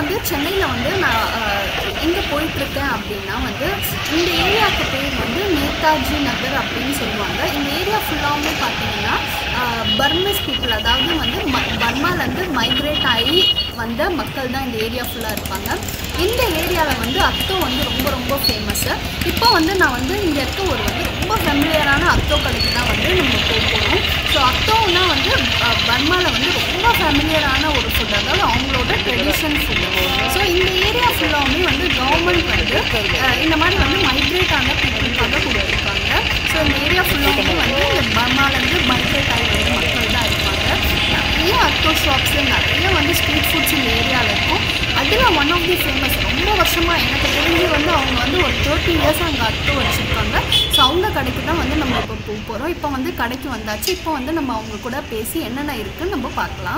வந்து சென்னையில் வந்து நான் எங்கே போயிட்டுருக்கேன் அப்படின்னா வந்து இந்த ஏரியாவுக்கு பேர் வந்து நேதாஜி நகர் அப்படின்னு சொல்லுவாங்க இந்த ஏரியா ஃபுல்லாகவுமே பார்த்தீங்கன்னா பர்மஸ் பீப்புள் அதாவது வந்து ம பர்மாலேருந்து மைக்ரேட் ஆகி வந்த மக்கள் தான் இந்த ஏரியா ஃபுல்லாக இருப்பாங்க இந்த ஏரியாவில் வந்து அத்தோ வந்து ரொம்ப ரொம்ப ஃபேமஸ்ஸு இப்போ வந்து நான் வந்து இங்கே இருக்க ஒரு வந்து ரொம்ப ஃபெமிலியரான அத்தோ கடைக்கு தான் வந்து நம்ம போக போகிறோம் ஸோ அத்தோன்னா வந்து அஹ், பர்மாவில் வந்து ரொம்ப ஃபெமிலியரான ஒரு ஃபுட் அதாவது அவங்களோட ட்ரெடிஷன் ஃபுட்டு ஸோ இந்த ஏரியா ஃபுல்லாகவுமே வந்து கவர்மெண்ட் வந்து அஹ், இந்த மாதிரி வந்து மைக்ரேட் ஆன பீப்புளுக்காக கொடுத்துருக்காங்க ஸோ இந்த ஏரியா ஃபுல்லாகவுமே வந்து இந்த பர்மாலேருந்து மைக்ரேட் ஆகி வந்த மக்கள் தான் இருப்பாங்க நிறைய அத்தோ ஷாப்ஸு நிறைய வந்து ஸ்ட்ரீட் ஃபுட்ஸ் இந்த ஏரியாவில் இருக்கும் அதில் ஒன் ஆஃப் தி ஃபேமஸ் ரொம்ப வருஷமாக எனக்கு தெரிஞ்சு வந்து அவங்க வந்து ஒரு தேர்ட்டி இயர்ஸ் அங்கே அத்தோ வச்சுருக்காங்க ஸோ அவங்க கடைக்கு தான் வந்து நம்ம இப்போ போக போகிறோம் இப்போ வந்து கடைக்கு வந்தாச்சு இப்போ வந்து நம்ம அவங்க கூட பேசி என்னென்ன இருக்குன்னு நம்ம பார்க்கலாம்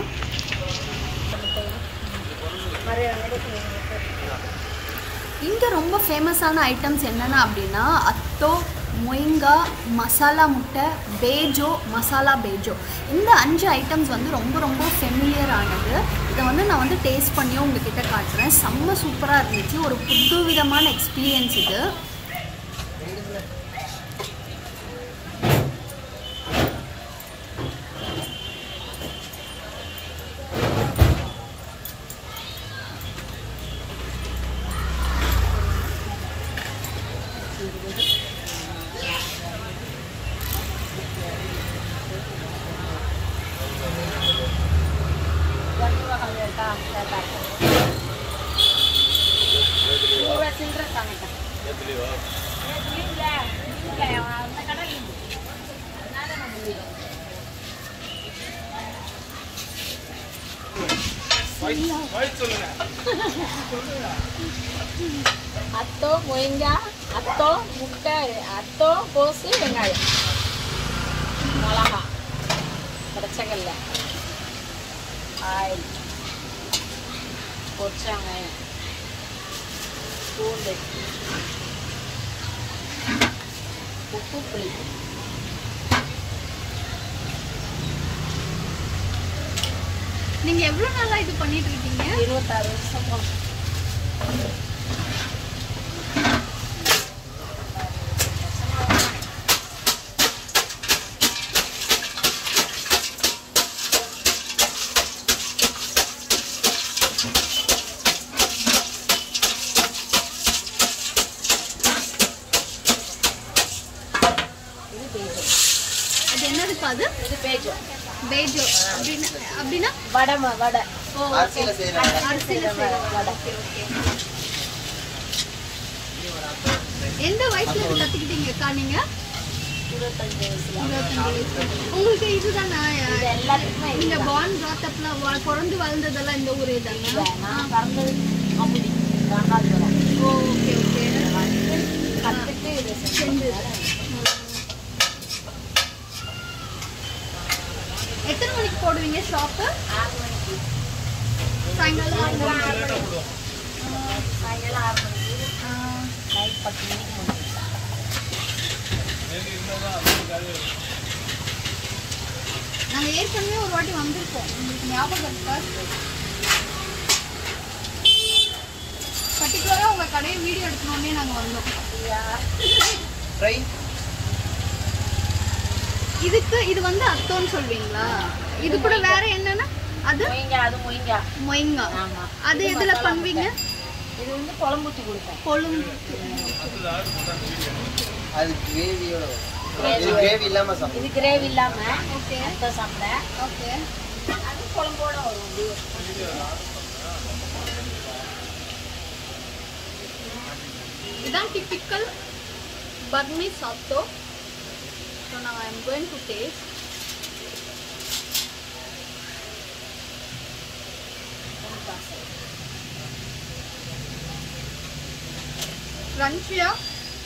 இங்கே ரொம்ப ஃபேமஸான ஐட்டம்ஸ் என்னென்ன அப்படின்னா அத்தோ மொயிங்கா மசாலா முட்டை பேஜோ மசாலா பேஜோ இந்த அஞ்சு ஐட்டம்ஸ் வந்து ரொம்ப ரொம்ப ஃபெமிலியர் ஆனது இதை வந்து நான் வந்து டேஸ்ட் பண்ணியும் உங்ககிட்ட காட்டுறேன் செம்ம சூப்பராக இருந்துச்சு ஒரு புது விதமான எக்ஸ்பீரியன்ஸ் இது அத்தோ மொயங்கா அத்தோ முட்டை அத்தோ கோசு வெங்காயம் மிளகா பச்சைக்கல்ல ஆயில் பொரிச்ச வெங்காயம் பூண்டு உப்பு புளி நீங்கள் எவ்வளோ நாளாக இது பண்ணிட்டு இருக்கீங்க இருபத்தாறு வருஷம் போகும். இது பேஜோ அது என்னதுப்பா அது இது பேஜோ பேஜோ அப்படின்னா அப்படின்னா வடை ம- வடை ஓ அரிசியில் செய்கிற அரிசியில் செய்யறது ஓகே ஓகே எந்த வயசுல இது கத்துக்கிட்டீங்கக்கா நீங்க இருபத்தஞ்சு வயசுல இருபத்தஞ்சு வயசுல உங்களுக்கு இதுதானா இது எல்லாத்துக்குமே நீங்க இதுதான். பான் பிராத்தப்லாம் பிறந்து வளர்ந்ததெல்லாம் இந்த ஊரே தானா இல்ல, நான் பிறந்தது அமுதி ராமநாதபுரம் ஓ ஓகே ஓகே கத்துட்டு இதை செஞ்சு செஞ்சது எத்தனை மணிக்கு போடுவீங்க ஷாப்பு ஆறு மணிக்கு சாயங்காலம் ஆறு மணி. ஆறு மணிக்கு சாயங்காலம் ஆறு மணிக்கு ஆ, நைட் பத்து மணிக்கு முடியும் நாங்க ஏற்கனவே ஒரு வாட்டி வந்திருக்கோம் உங்களுக்கு ஞாபகம் இருக்கா பர்டிகுலரா உங்க கடையை வீடியோ எடுக்கணும்னே நாங்க வந்தோம் அப்படியா ஃப்ரை இதுக்கு இது வந்து அத்தோன்னு சொல்வீங்களா இது கூட வேற என்னன்னா அது மொய்ங்க அது மொய்ங்க மொயிங்கா ஆமா அது இது எதுல மசாலா பண்ணுவீங்க முட்டை. இது வந்து குழம்பு ஊற்றி கொடுப்பேன் கொழும்பு அது கிரேவியோட வரும் இது கிரேவி இல்லாமல் சாப்பிடும் இது கிரேவி இல்லாம ஓகே அத்தை சாப்பிட ஓகே அது குழம்போட வரும் அப்படியே இதான் டிப்பிக்கல் பர்மி சாப்டோ ஸோ நான் I am going to taste க்ரன்ச்சியாக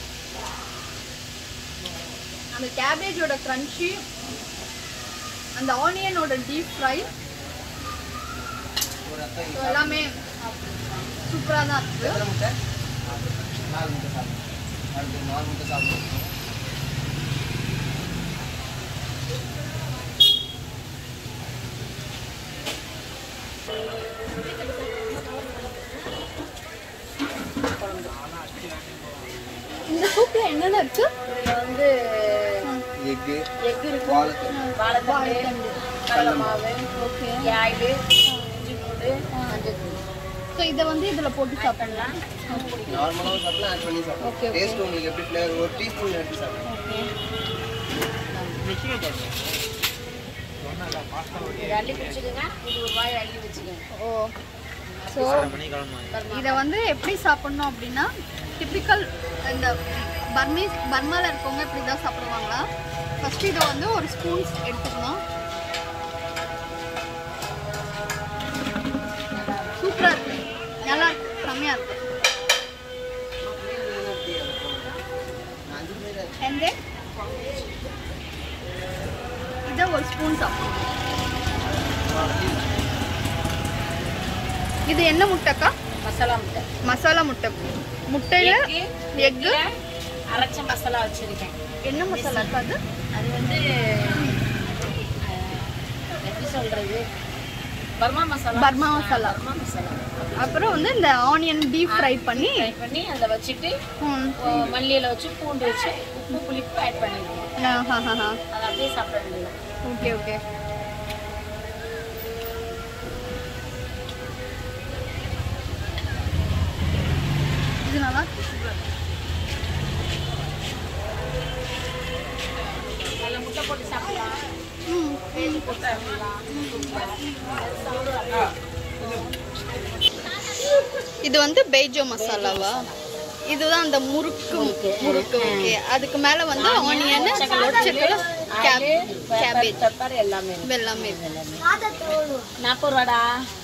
அந்த கேபேஜோட க்ரன்ச்சி அந்த ஆனியனோட டீப் ஃப்ரை ஒரு அத்தை ஸோ எல்லாமே சூப்பராக தான் இருக்குது எத்தனை முட்டை நாலு முட்டை சாப்பிடும் அடுத்து நாலு முட்டை சாப்பிடுவோம் என்னென்ன இருக்கு இதுல வந்து எக்கு எக் இருக்கு வாழைத்தண்டு வாழைத்தண்டு கடலை மாவு ஓகே ஆயில் இஞ்சி பூண்டு மஞ்சள் தூள் ஸோ இதை வந்து இதில் போட்டு சாப்பிடலாம் நார்மலாகவும் சாப்பிடலாம் ஆட் பண்ணி Okay, சாப்பிடலாம் okay. டேஸ்ட் உங்களுக்கு எப்படி ஃப்ளேவர் ஒரு டீஸ்பூன் எடுத்து சாப்பிடலாம் இது அள்ளி வச்சுக்கோங்க இது ஒரு வாய் அள்ளி வச்சுக்கோங்க ஓ ஸோ இதை வந்து எப்படி சாப்பிடணும் அப்படின்னா டிப்பிக்கல் இந்த பர்மீஸ் பர்மாவில் இருக்கவங்க இப்படி தான் சாப்பிடுவாங்களா ஃபஸ்ட்டு இதை வந்து ஒரு ஸ்பூன்ஸ் எடுத்துக்கணும் சூப்பராக இருக்கு நல்லா இருக்கு செம்மையாக இருக்கு அஞ்சு பேர் and then இதை ஒரு ஸ்பூன் சாப்பிடணும் இது என்ன முட்டைக்கா மசாலா முட்டை மசாலா முட்டை முட்டையில் எக்கு எக்கு அரைச்ச மசாலா வச்சிருக்கேன் என்ன மசாலா இருக்கா அது அது வந்து அஹ், எப்படி சொல்றது Burma masala Burma masala. Burma masala அப்புறம் வந்து இந்த ஆனியன் டீப் ஃப்ரை பண்ணி ஃப்ரை பண்ணி அதில் வச்சுட்டு ம், அஹ், மல்லியில வச்சு பூண்டு வச்சு உப்பு புளிப்பு ஆட் பண்ணிடுவோம் ஆஹாஹாஹா. அதை அப்படியே சாப்பிட வேண்டியது ஓகே ஓகே இது நல்லா இருக்கு. அதில் முட்டை போட்டு சாப்பிடலாம் ம் வேலி போட்டு சாப்பிடலாம் இது வந்து பெய்ஜோ மசாலாவா இதுதான் அந்த முறுக்கு முறுக்கு ஓகே அதுக்கு மேல வந்து ஆனியன் ஒச்சக்கல கேபேஜ் பெப்பர் எல்லாமே இருக்கு. எல்லாமே நாற்பது ரூபாடா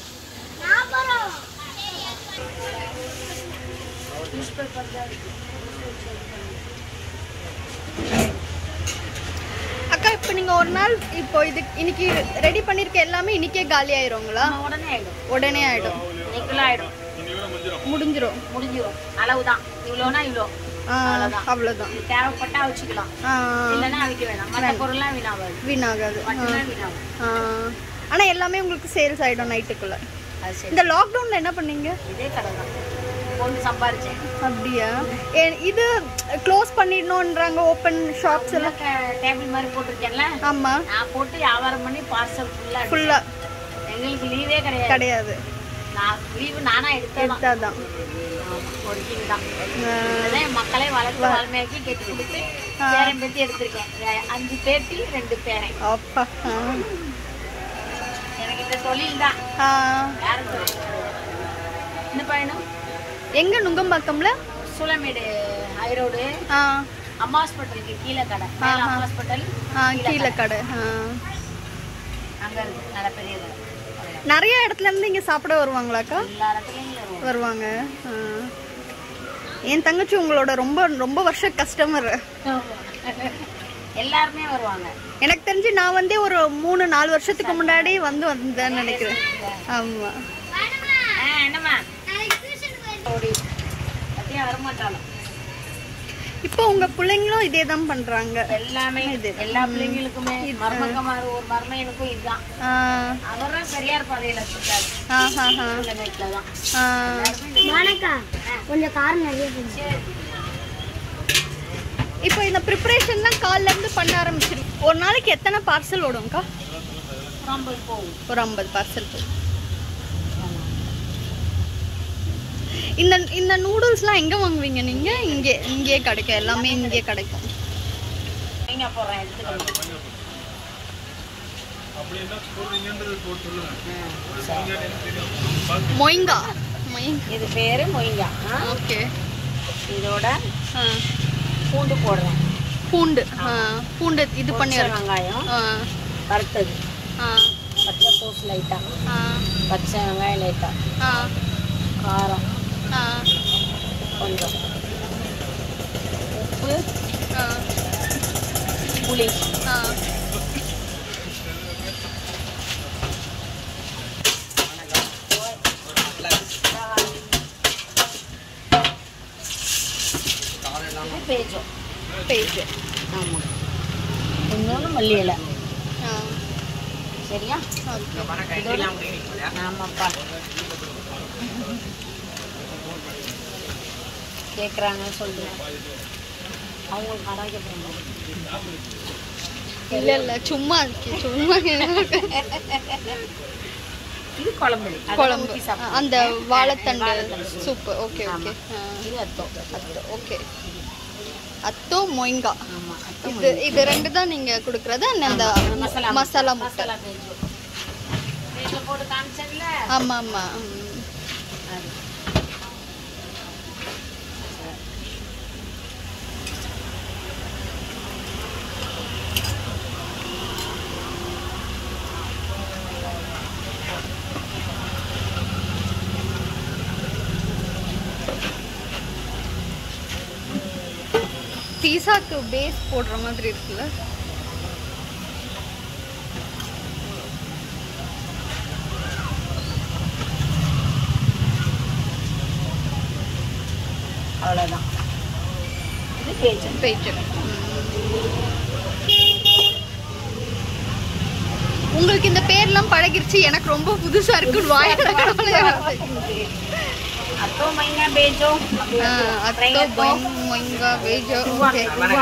அக்கா இப்போ நீங்க ஒரு நாள் இப்போ இது இன்னைக்கு ரெடி பண்ணிருக்க எல்லாமே இன்னைக்கே காலி ஆயிருங்களா நம்ம உடனே ஆயிடும் உடனே ஆயிடும் இன்னைக்குலாம் ஆயிடும் முடிஞ்சிரும் முடிஞ்சிடும் அளவுதான் இவ்வளோனா இவ்வளோ ஆ, அவ்வளவுதான். அவ்வளவுதான் இது தேவைப்பட்டா வச்சுக்கலாம் ஆ, இல்லைன்னா அவிக்க வேணாம் மற்ற பொருள்லாம் வீணாகாது வீணாகாது ஆ, மட்டும்தான் வீணாகும் ஆ. ஆனா எல்லாமே உங்களுக்கு சேல்ஸ் ஆயிடும் நைட்டுக்குள்ள அது சரி இந்த லாக்டவுன்ல என்ன பண்ணீங்க இதே கடை தான் பொண்ணு சம்பாரிச்சேன் அப்படியா ஏ- இது க்ளோஸ் பண்ணிடணுன்றாங்க ஓப்பன் ஷாப்ஸ் எல்லாம் டேபிள் மாதிரி போட்டிருக்கேன்ல ஆமா நான் போட்டு வியாபாரம் பண்ணி பார்சல் ஃபுல்லா ஃபுல்லா எங்களுக்கு லீவே கிடையாது கிடையாது நான் லீவு நானா எடுத்தேன் எடுத்தாதான் ஒரு கிங் தான் ஆ, அதான் என் மக்களை வளர்த்து வளமையாக்கி கெட்டி கொடுத்து பேரன் பேத்தி எடுத்திருக்கேன் எ- அஞ்சு பேத்தி ரெண்டு பேரன் அப்பா ஆ. எனக்கு இந்த தொழில் தான் ஆ. வேற தொழில் கிடையாது. இந்த பையனும் எங்க நுங்கம்பாக்கம்ல சூளமேடு ஹைரோடு ஆ அம்மா ஹாஸ்பிட்டலுக்கு கீழே கடை மேல அம்மா ஹாஸ்பிட்டல் ஆ கீழே கடை ஆ. அங்க இருக்கு நல்ல பெரிய கடை நிறைய இடத்துல இருந்து இங்க சாப்பிட வருவாங்களாக்கா எல்லா இடத்துலயும் வருவோம் வருவாங்க ஆ. என் தங்கச்சி உங்களோட ரொம்ப ரொம்ப வருஷ கஸ்டமர் எல்லாருமே வருவாங்க எனக்கு தெரிஞ்சு நான் வந்து ஒரு மூணு நாலு வருஷத்துக்கு முன்னாடி வந்து வந்தேன்னு நினைக்கிறேன் ஆமா ஆ, என்னம்மா ஓடி பத்தியா வரமாட்டாலும் இப்போ உங்க பிள்ளைங்களும் இதே தான் பண்றாங்க எல்லாமே எல்லா பிள்ளைங்களுக்குமே மருமகமார் ஒரு மருமையனுக்கும் இதுதான் ஆ, அவரும் பெரியார் பாதையில சுத்தாரு ஆஹாஹா. வீட்டுல தான் ஆ. கொஞ்சம் காரம் நிறைய சரி இப்போ இந்த ப்ரிப்பரேஷன்லாம் காலைல இருந்து பண்ண ஆரம்பிச்சிருக்கு ஒரு நாளைக்கு எத்தனை பார்சல் ஓடும்க்கா ரொம்ப போகும் ஒரு ஐம்பது பார்சல் போகும் இந்த இந்த நூடுல்ஸ்லாம் எங்க வாங்குவீங்க நீங்க இங்கே இங்கே கிடைக்கும் எல்லாமே இங்கே கிடைக்கும் நீங்க போடுறேன் எடுத்துக்கணும் மொய்ங்கா மொய்ங்கா இது பேரு மொய்ங்கா ஆ? ஓகே இதோட ஆ பூண்டு போடுறேன் பூண்டு ஆ பூண்டு இது பண்ணி பச்சை வெங்காயம் ஆ வறுத்தது ஆ பச்சை கோஸ் லைட்டா ஆ பச்சை வெங்காயம் லைட்டா ஆ காரம் ஆ கொஞ்சம் உப்பு ஆ புளி ஆ இது பேஜம் பேஜ் ஆமாம் இன்னொன்று மல்லி இலை ஆ சரியா ஓகே இதோட ஆமாப்பா கேட்குறாங்க சொல்கிறேன் அவங்களுக்கு அடாய்க்க போகிறோம் இல்ல இல்ல சும்மா இருக்கு, சும்மா இது குழம்பு அதெல்லாம் குழம்பு ஊத்தி சாப்பிடுவோம். அந்த வாழைத்தண்டு சூப்பு ஓகே ஓகே இது அத்தம் அத்தோ ஓகே அத்தோ மொய்ங்கா ஆமாம் அத்தம் இது இது ரெண்டு தான் நீங்க கொடுக்கறது அந்த மசாலா மசாலா முட்டை மசாலா பேஜோ பேஜோ போட்டு காமிச்சதுல ஆமா ஆமா ம். அது பீஸாக்கு பேஸ் போடுற மாதிரி இருக்குல்ல அவ்வளோதான் இது பேஜோ பேஜ் உங்களுக்கு இந்த பேர்லாம் பழகிருச்சு எனக்கு ரொம்ப புதுசா இருக்கு வாயில அத்தோ மைனா பேஜோ அத்தோ பொய்ங் மொய்ங்கா பேஜோ ஓகே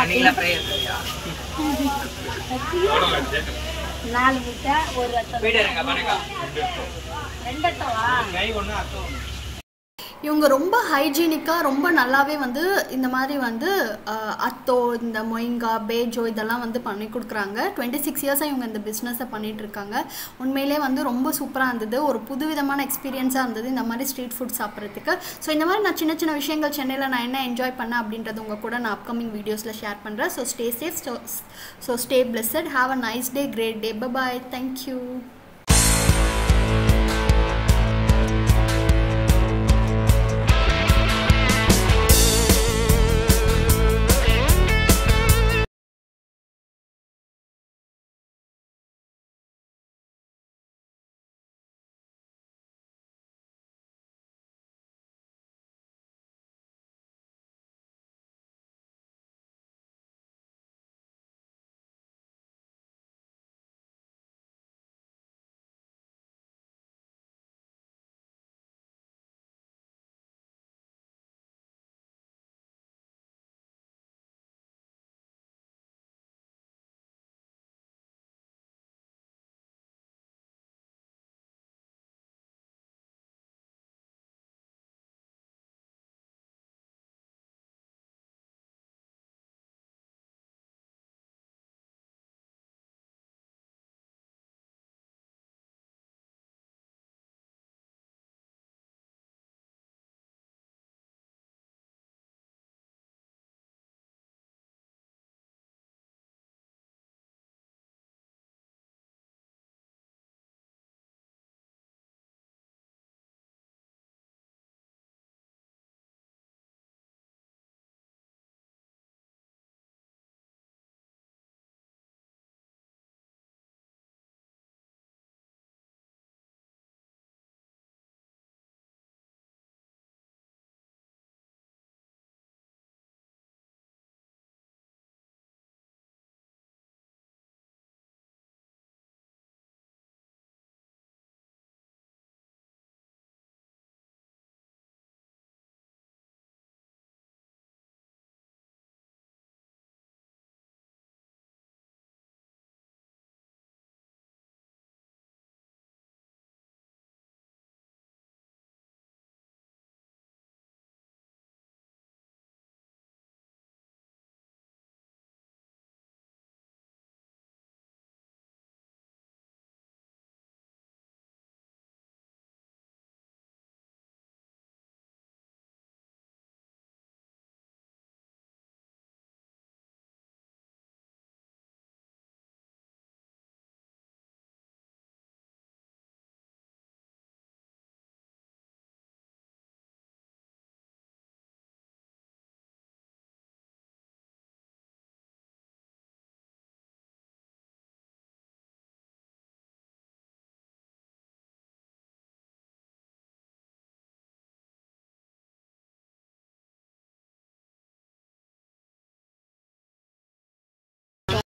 நாலு முட்டை ஒரு அத்தம் ரெண்டு அத்தவா இவங்க ரொம்ப ஹைஜீனிக்காக ரொம்ப நல்லாவே வந்து இந்த மாதிரி வந்து அஹ், அத்தோ இந்த மொய்ங்கா பேஜோ இதெல்லாம் வந்து பண்ணி கொடுக்குறாங்க டுவெண்ட்டி சிக்ஸ் இயர்ஸாக இவங்க இந்த பிஸ்னஸை பண்ணிட்டு இருக்காங்க உண்மையிலே வந்து ரொம்ப சூப்பராக இருந்தது ஒரு புதுவிதமான எக்ஸ்பீரியன்ஸாக இருந்தது இந்த மாதிரி ஸ்ட்ரீட் ஃபுட் சாப்பிட்றதுக்கு ஸோ இந்த மாதிரி நான் சின்ன சின்ன விஷயங்கள் சென்னையில் நான் என்ன என்ஜாய் பண்ணேன் அப்படின்றது உங்கள் கூட நான் அப்கமிங் வீடியோஸில் ஷேர் பண்ணுறேன் so stay safe so stay blessed have a nice day great day bye thank you